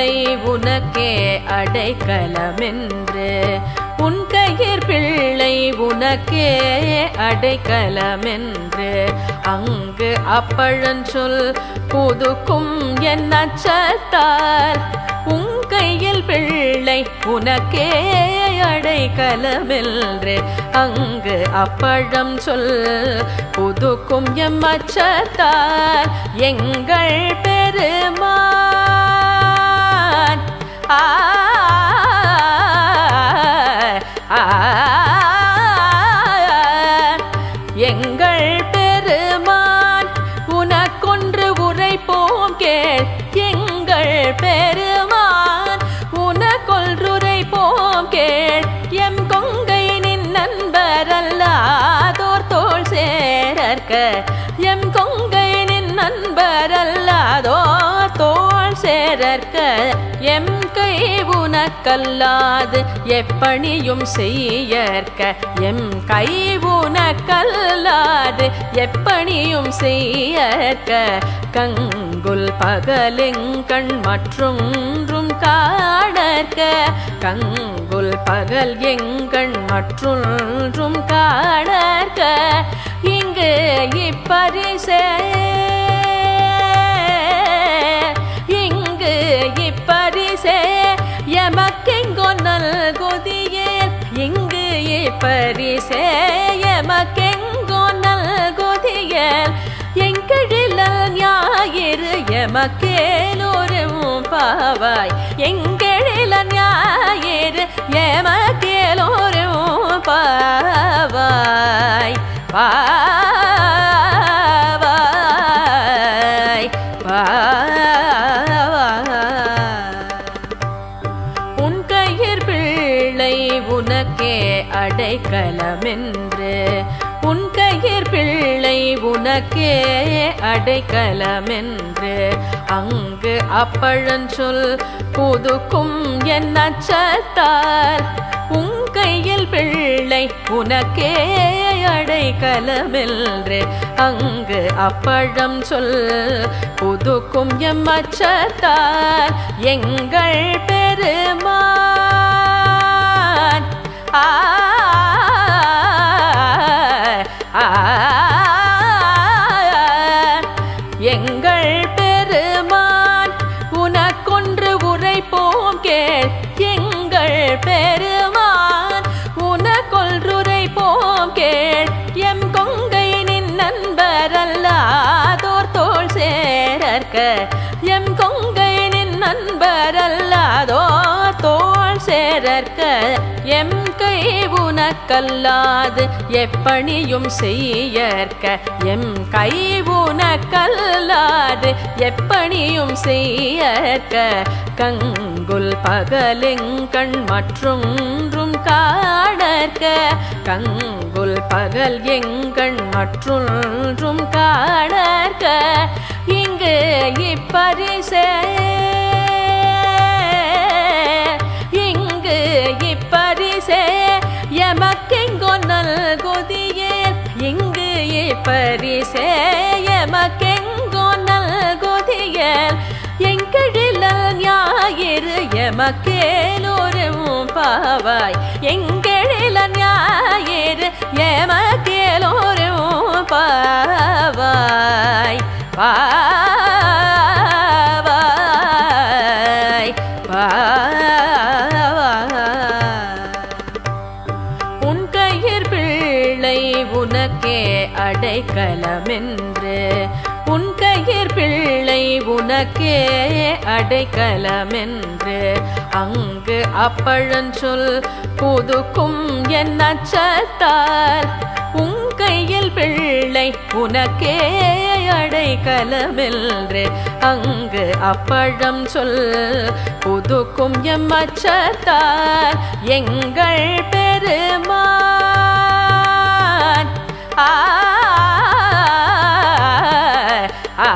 பிள்ளை உனக்கே அடைக்கலமென்று உன் கையிற் பிள்ளை உனக்கே அடைக்கலமென்று அங்கு அப்பழஞ்சொல் புதுக்கும் என் அச்சத்தால் உன் கையில் பிள்ளை உனக்கே அடைக்கலமென்று அங்கு அப்பழம் சொல் புதுக்கும் எம் அச்சத்தால் எங்கள் பெருமான் ஆ ஆ, எங்கள் பெருமான் உனக்கொன்று உரைப்போம் கேள் எங்கள் பெருமான் உனக்கொன்றுரைப்போம் கேள் எம் கொங்கையினின் நண்பரல்லாதோர் தோள் சேரற்க எம் கொங்கையினின் நண்பரல்லாதோர் தோள் சேரற்க எம் கை உனக்கல்லாது எப்பணியும் செய்யற்க எம் கை உனக்கல்லாது எப்பணியும் செய்யற்க கங்குல் பகலெங்கண் மற்றொன்றும் காணற்க கங்குல் பகல் எங்கண் மற்றொன்றும் காணற்க இங்கு இப்பரிசே இங்கு இப்பரிசே எமக்கெங்கோ நல்குதியே இங்கு இப்பரிசே எமக்கெங்கோ நல்குதியல் எங்களில் ஞாயிறு எமக்கேலோரும் பாவாய் எங்களில் ஞாயிறு எமக்கேலோரும் பாவாய் பாவாய் பாவாய் உன் கையிற் பிள்ளை உனக்கே அடைக்கலமென்று உன் கையிற் பிள்ளை உனக்கே அடைக்கலமென்று அங்கு அப்பழஞ்சொல் புதுக்கும் என் அச்சத்தால் உன் கையில் பிள்ளை உனக்கே அடைக்கலமென்று அங்கு அப்பழம் சொல் புதுக்கும் எம் அச்சத்தால் எங்கள் பெருமான் ஆ ஆ, எங்கள் பெருமான் உனக்கொன்று உரைப்போம் கேள் எங்கள் பெருமான் உனக்கொன்றுரைப்போம் கேள் எம் கொங்கையினின் நண்பரல்லாதோர் தோள் சேரற்க எம் கொங்கையினின் நண்பரல்லாதோர் தோள் சேரற்க எம் கை உனக்கல்லாது எப்பணியும் செய்யற்க எம் கை உனக்கல்லாது எப்பணியும் செய்யற்க கங்குல் பகலெங்கண் மற்றொன்றும் காணற்க கங்குல் பகல் எங்கண் மற்றொன்றும் காணற்க இங்கு இப்பரிசே இங்கு இப்பரிசே எமக்கெங்கோ நல்குதியே இங்கு இப்பரிசே எமக்கெங்கோ நல்குதியல் எங்களில் ஞாயிறு எமக்கேலோரும் பாவாய் எங்களில் ஞாயிறு எமக்கேலோரும் பாவாய் பாவாய் பாவாய் உன் கையிற் பிள்ளை உனக்கே அடைக்கலமென்று உன் கையிற் பிள்ளை உனக்கே அடைக்கலமென்று அங்கு அப்பழஞ்சொல் புதுக்கும் என் அச்சத்தால் உன் கையில் பிள்ளை உனக்கே அடைக்கலமென்று அங்கு அப்பழம் சொல் புதுக்கும் எம் அச்சத்தால் எங்கள் பெருமான் ஆ ஆ,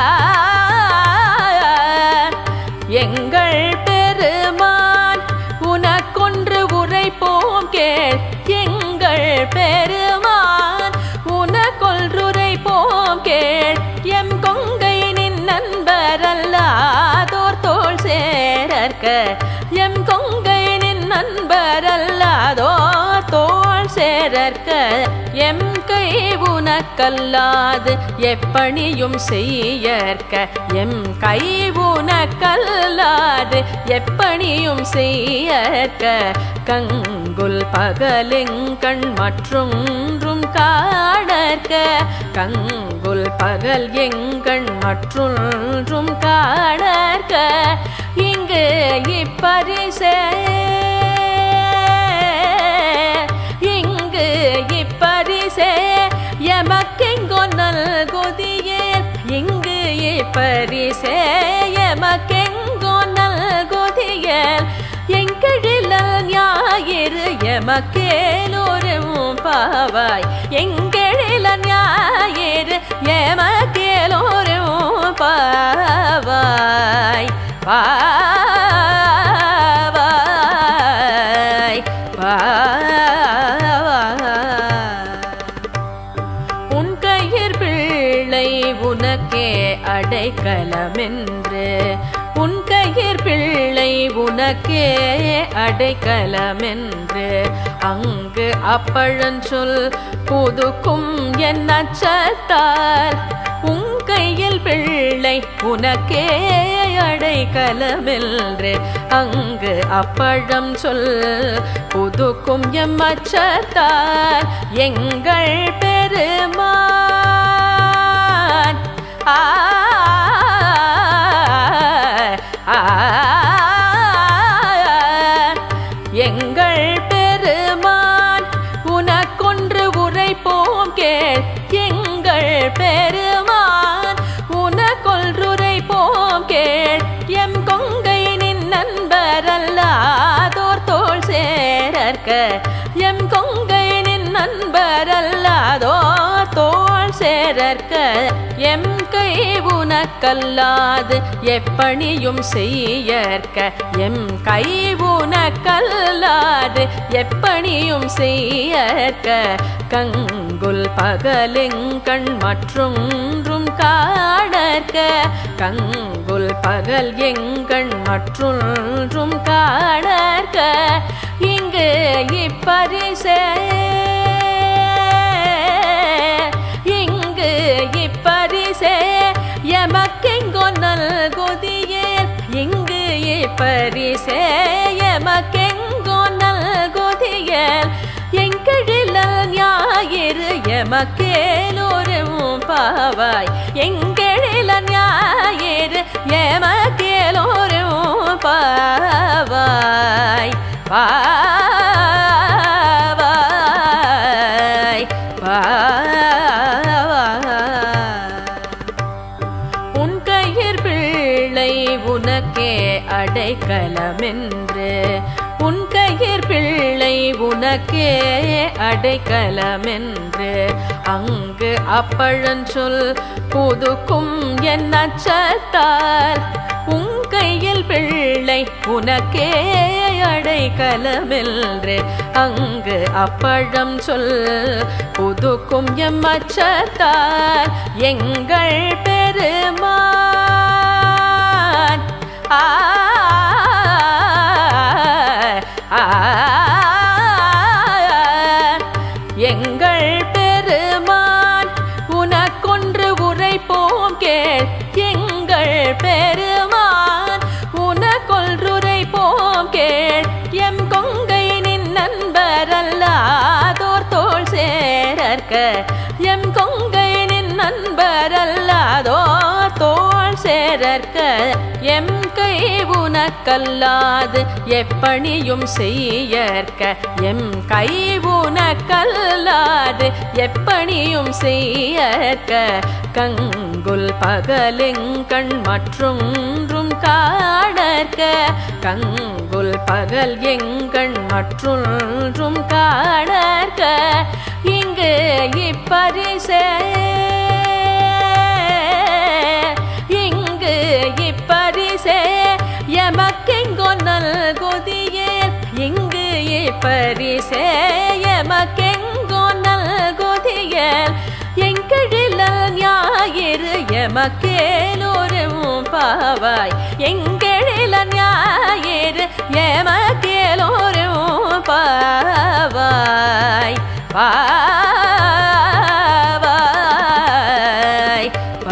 எங்கள் பெருமான் உனக்கொன்று உரைப்போம் கேள் எங்கள் பெருமான் உனக்கொன்றுரைப்போம் கேள் எம் கொங்கையினின் நண்பரல்லாதோர் தோள் சேர செய்யற்க எம் கை உனக்கல்லாது எப்பணியும் செய்யற்க எம் கை உனக்கல்லாது எப்பணியும் செய்யற்க கங்குல் பகலெங்கண் மற்றொன்றும் காணற்க கங்குல் பகல் எங்கண் மற்றொன்றும் காணற்க இங்கு இப்பரிசே இங்கு இப்பரிசே எமக்கெங்கோ நல்குதியே இங்கு இப்பரிசே எமக்கெங்கோ நல்குதியே எங்களில் ஞாயிறு எமக்கேலோரும் பாவாய் எங்களில் ஞாயிறு எமக்கேலோரும் பாவாய் பாவாய் பாவாய் உன் கையிற் பிள்ளை உனக்கே அடைக்கலமென்று உன் கையிற் பிள்ளை உனக்கே அடைக்கலமென்று அங்கு அப்பழஞ்சொல் புதுக்கும் என் அச்சத்தால் உன் கையில் பிள்ளை உனக்கே அடைக்கலமென்று அங்கு அப்பழம் சொல் புதுக்கும் எம் அச்சத்தால் எங்கள் பெருமான் ஆ ஆ, எங்கள் பெருமான் உனக்கொன்று உரைப்போம் கேள் எங்கள் பெருமான் உனக்கொன்றுரை போம் கேள் எம் கொங்கையினின் நண்பரல்லாதோர் தோள் சேரற்க எம் கொங்கையினின் நண்பரல்லாதோர் தோள் சேரற்க எம் கை உனக்கல்லாது எப்பணியும் செய்யற்க எம் கை உனக்கல்லாது எப்பணியும் செய்யற்க கங்குல் பகலெங்கண் மற்றொன்றும் காணற்க கங்குல் பகல் எங்கண் மற்றொன்றும் காணற்க இங்கு இப்பரிசே இங்கு இப்பரிசே எமக்கெங்கோ நல்குதியே இங்கு இப்பரிசே எமக்கெங்கோ நல்குதியே எங்களில் ஞாயிறு எமக்கேலோரும் பாவாய் எங்களில் ஞாயிறு எமக்கேலோரும் பாவாய் பாவாய் பாவாய் உன் கையிற் பிள்ளை உனக்கே அடைக்கலமென்று உன் கையிற் பிள்ளை உனக்கே அடைக்கலமென்று அங்கு அப்பழஞ்சொல் புதுக்கும் என் அச்சத்தால் உன் கையில் பிள்ளை உனக்கே அடைக்கலமென்று அங்கு அப்பழம் சொல் புதுக்கும் எம் அச்சத்தால் எங்கள் பெருமான் ஆ ஆ, எங்கள் பெருமான் உனக்கொன்று உரைப்போம் கேள் எங்கள் பெருமான் உனக்கொன்றுரை போம் கேள் எம் கொங்கையினின் நண்பரல்லாதோர் தோள் சேரற்க எம் கொங்கையினின் நண்பரல்லாதோர் தோள் சேரற்க எம் கை உனக்கல்லாது எப்பணியும் செய்யற்க எம் கை உனக்கல்லாது எப்பணியும் செய்யற்க கங்குல் பகலெங்கண் மற்றொன்றும் காணற்க கங்குல் பகல் எங்கண் மற்றொன்றும் காணற்க இங்கு இப்பரிசே இங்கு இப்பரிசே எமக்கெங்கோ நல்குதியே இங்கு இப்பரிசே எமக்கெங்கோ நல்குதியே எங்களில் ஞாயிறு எமக்கேலோரும் பாவாய் எங்களில் ஞாயிறு எமக்கேலோரும் பாவாய் பாவாய்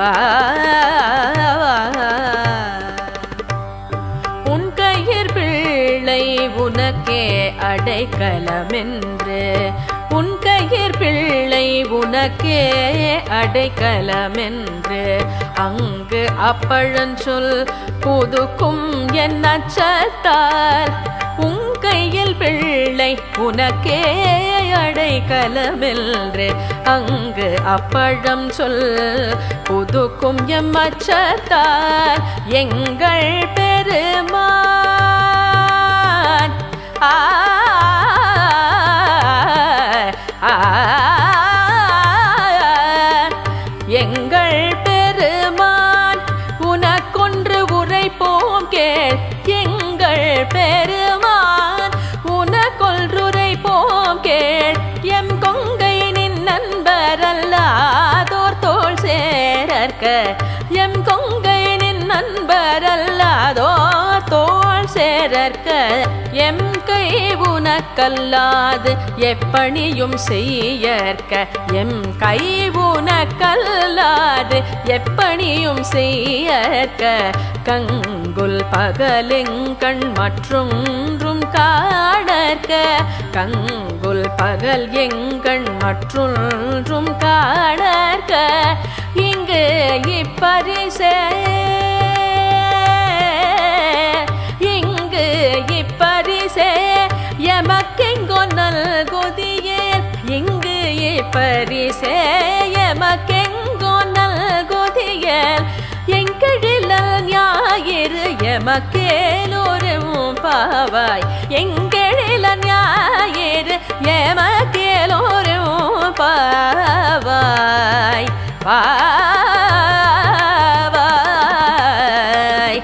பாவாய் உன் கையிற் பிள்ளை உனக்கே அடைக்கலமென்று உன் கையிற் பிள்ளை உனக்கே அடைக்கலமென்று அங்கு அப்பழஞ்சொல் புதுக்கும் என் அச்சத்தால் உன் கையில் பிள்ளை உனக்கே அடைக்கலமென்று அங்கு அப்பழம் சொல் புதுக்கும் எம் அச்சத்தால் எங்கள் பெருமான் ஆ ஆ, எங்கள் பெருமான் உனக்கொன்று உரைப்போம் கேள் எங்கள் பெருமான் உனக்கொன்றுரைப்போம் கேள் எம் கொங்கையினின் நண்பரல்லாதோர் தோள் சேரற்க எம் கொங்கையினின் நண்பரல்லாதோர் தோள் சேரற்க எம் கை உனக்கல்லாது எப்பணியும் செய்யற்க எம் கை உனக்கல்லாது எப்பணியும் செய்யற்க கங்குல் பகலெங்கண் மற்றொன்றும் காணற்க கங்குல் பகல் எங்கண் மற்றொன்றும் காணற்க இங்கு இப்பரிசே இங்கு இப்பரிசே எமக்கெங்கோ நல்குதியே இங்கு இப்பரிசே எமக்கெங்கோ நல்குதியே எங்களில் ஞாயிறு எமக்கேலோரும் பாவாய் எங்களில் ஞாயிறு எமக்கேலோரும் பாவாய் பாவாய்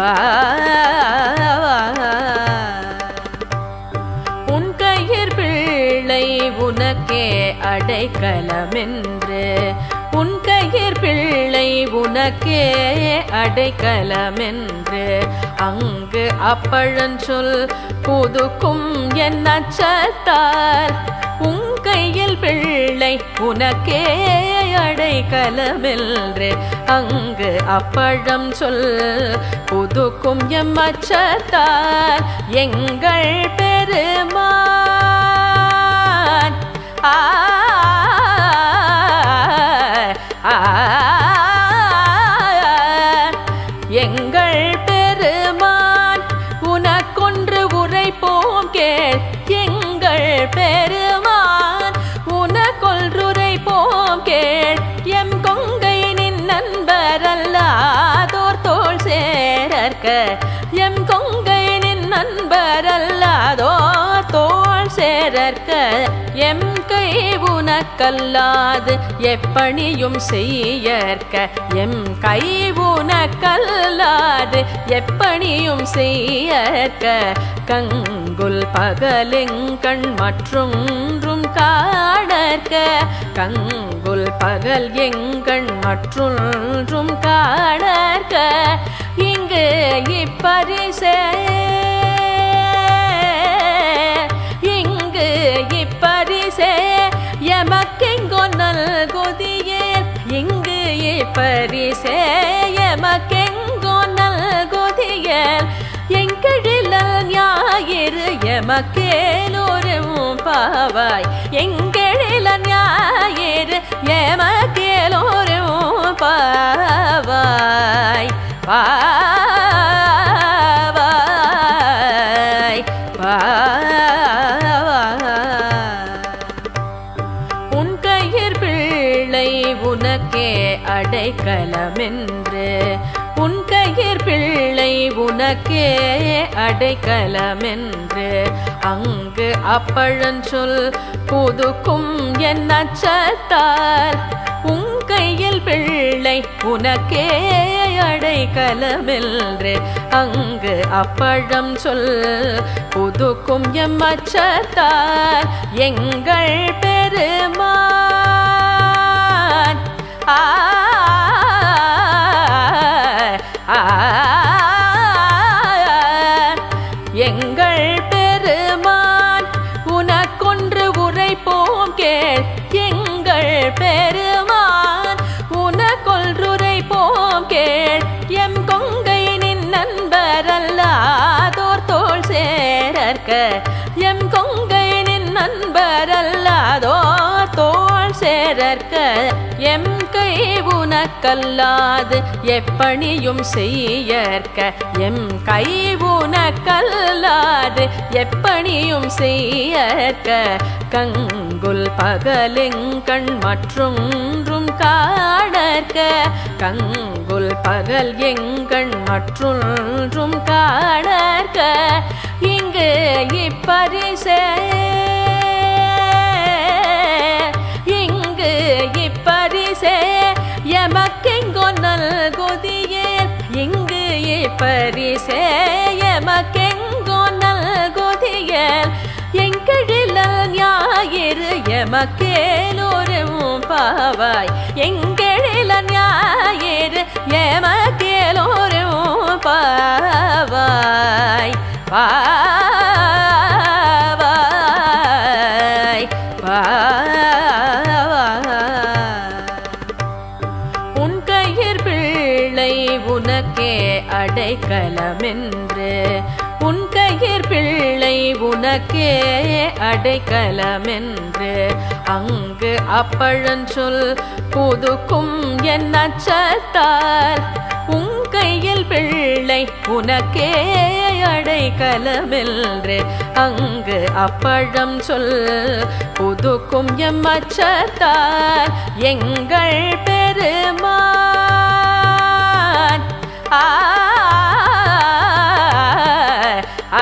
பாவாய் உன் கையிற் பிள்ளை உனக்கே அடைக்கலமென்று உன் கையிற் பிள்ளை உனக்கே அடைக்கலமென்று அங்கு அப்பழஞ்சொல் புதுக்கும் என் அச்சத்தால் உன் கையில் பிள்ளை உனக்கே அடைக்கலமென்று அங்கு அப்பழம் சொல் புதுக்கும் எம் அச்சத்தால் எங்கள் பெருமான் ஆ ஆ, எங்கள் பெருமான் உனக்கொன்று உரைப்போம் கேள் எங்கள் பெருமான் உனக்கொன்றுரைப்போம் கேள் எம் கொங்கையினின் நண்பரல்லாதோர் தோள் சேரற்க எம் கொங்கையினின் நண்பரல்லாதோர் தோள் சேரற்க எம் கை உனக்கல்லாது எப்பணியும் செய்யற்க எம் கை உனக்கல்லாது எப்பணியும் செய்யற்க கங்குல் பகலெங்கண் மற்றொன்றும் காணற்க கங்குல் பகல் எங்கண் மற்றொன்றும் காணற்க இங்கு இப்பரிசே இங்கு இப்பரிசே எமக்கெங்கோ நல்குதியே இங்கு இப்பரிசே எமக்கெங்கோ நல்குதியே எங்களில் ஞாயிறு எமக்கேலோரும் பாவாய் எங்களில் ஞாயிறு எமக்கேலோரும் பாவாய் பாவாய் பாவாய் உன் கையிற் பிள்ளை உனக்கே அடைக்கலமென்று உன் கையிற் பிள்ளை உனக்கே அடைக்கலமென்று அங்கு அப்பழஞ்சொல் புதுக்கும் என் அச்சத்தால் உன் கையில் பிள்ளை உனக்கே அடைக்கலமென்று அங்கு அப்பழம் சொல் புதுக்கும் எம் அச்சத்தால் எங்கள் பெருமான் ஆ ஆ, எங்கள் பெருமான் உனக்கொன்று உரைப்போம் கே சேரற்க எம் கை உனக்கல்லாது எப்பணியும் செய்யற்க எம் கை உனக்கல்லாது எப்பணியும் செய்யற்க கங்குல் பகலெங்கண் மற்றொன்றும் காணற்க கங்குல் பகல் எங்கண் மற்றொன்றும் காணற்க இங்கு இப்பரிசே இங்கு இப்பரிசே எமக்கெங்கோ நல்கொதியேல் இங்கு இப்பரிசே எமக்கெங்கோ நல்கொதியேல் எங்களில் ஞாயிறு எமக்கேலோரும் பாவாய் எங்களில் ஞாயிறு எமக்கேலோரும் பாவாய் பாவாய் பாவாய் உன் கையிற் பிள்ளை உனக்கே அடைக்கலமென்று உன் கையிற் பிள்ளை உனக்கே அடைக்கலமென்று அங்கு அப்பழஞ்சொல் புதுக்கும் என் அச்சத்தால் உன் கையில் பிள்ளை உனக்கே அடைக்கலமென்று அங்கு அப்பழம் சொல் புதுக்கும் எம் அச்சத்தால் எங்கள் பெருமான் ஆ ஆ,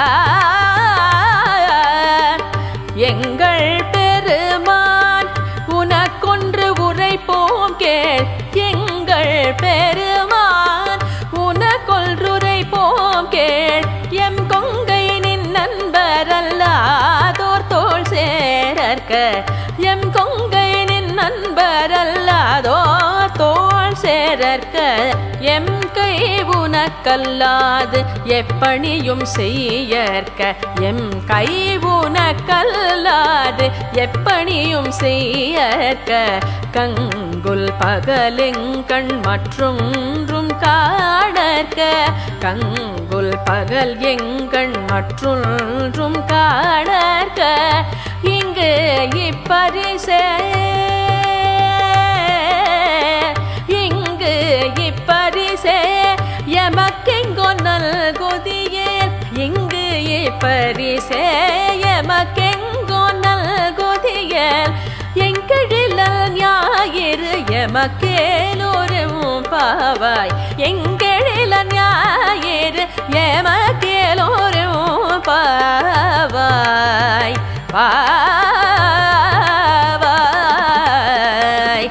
எங்கள் பெருமான் உனக்கொன்று உரைப்போம் கேள் எங்கள் பெருமான் உனக்கொன்றுரை போம் கேள் எம் கொங்கையினின் நண்பரல்லாதோர் தோள் சேரற்க எம் கொங்கையினின் நண்பரல்லாதோர் தோள் சேரற்க எம் கை உனக்கல்லாது எப்பணியும் செய்யற்க எம் கை உனக்கல்லாது எப்பணியும் செய்யற்க கங்குல் பகலெங்கண் மற்றொன்றும் காணற்க கங்குல் பகல் எங்கண் மற்றொன்றும் காணற்க இங்கு இப்பரிசே இங்கு இப்பரிசே எமக்கெங்கோ நல்கொதியேல் இங்கு இப்பரிசே எமக்கெங்கோ நல்கொதியேல் எங்களில் ஞாயிறு எமக்கேலோரும் பாவாய் எங்களில் ஞாயிறு எமக்கேலோரும் பாவாய் பாவாய்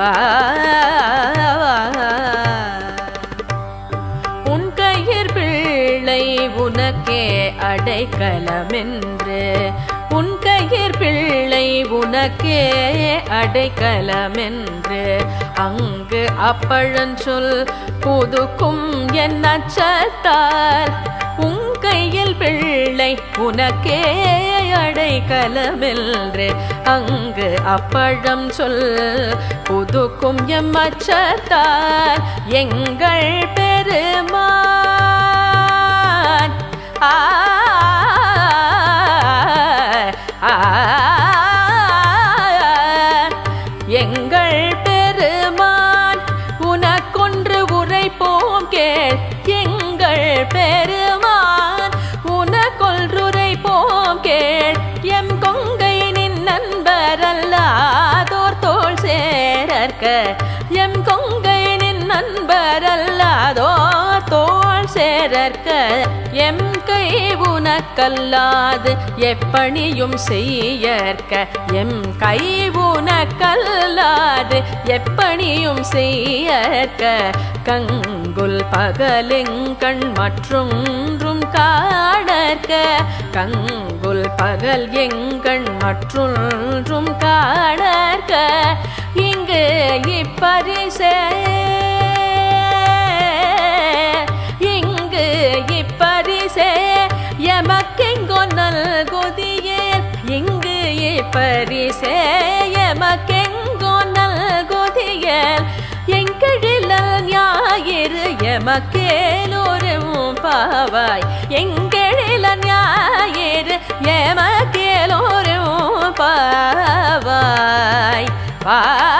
பாவாய் உன் கையிற் பிள்ளை உனக்கே அடைக்கலமென்று உன் கையிற் பிள்ளை உனக்கே அடைக்கலமென்று அங்கு அப்பழஞ்சொல் புதுக்கும் என் அச்சத்தால் உன் கையில் பிள்ளை உனக்கே அடைக்கலமென்று அங்கு அப்பழம் சொல் புதுக்கும் எம் அச்சத்தால் எங்கள் பெருமான் ஆ ஆ, எங்கள் பெருமான் உனக்கொன்று உரைப்போம் கேள் எங்கள் பெருமான் உனக்கொன்றுரை போம் கேள் எம் கொங்கையினின் நண்பரல்லாதோர் தோள் சேரற்க எம் கொங்கையினின் நண்பரல்லாதோர் தோள் சேரற்க எம் கை உனக்கல்லாது எப்பணியும் செய்யற்க எம் கை உனக்கல்லாது எப்பணியும் செய்யற்க கங்குல் பகலெங்கண் மற்றொன்றும் காணற்க கங்குல் பகல் எங்கண் மற்றொன்றும் காணற்க இங்கு இப்பரிசே இங்கு இப்பரிசே எமக்கெங்கோ நல்கொதியேல் இங்கு இப்பரிசே எமக்கெங்கோ நல்கொதியேல் எங்களில் ஞாயிறு எமக்கேலோரும் பாவாய் எங்களில் ஞாயிறு எமக்கேலோரும் பாவாய் பாடி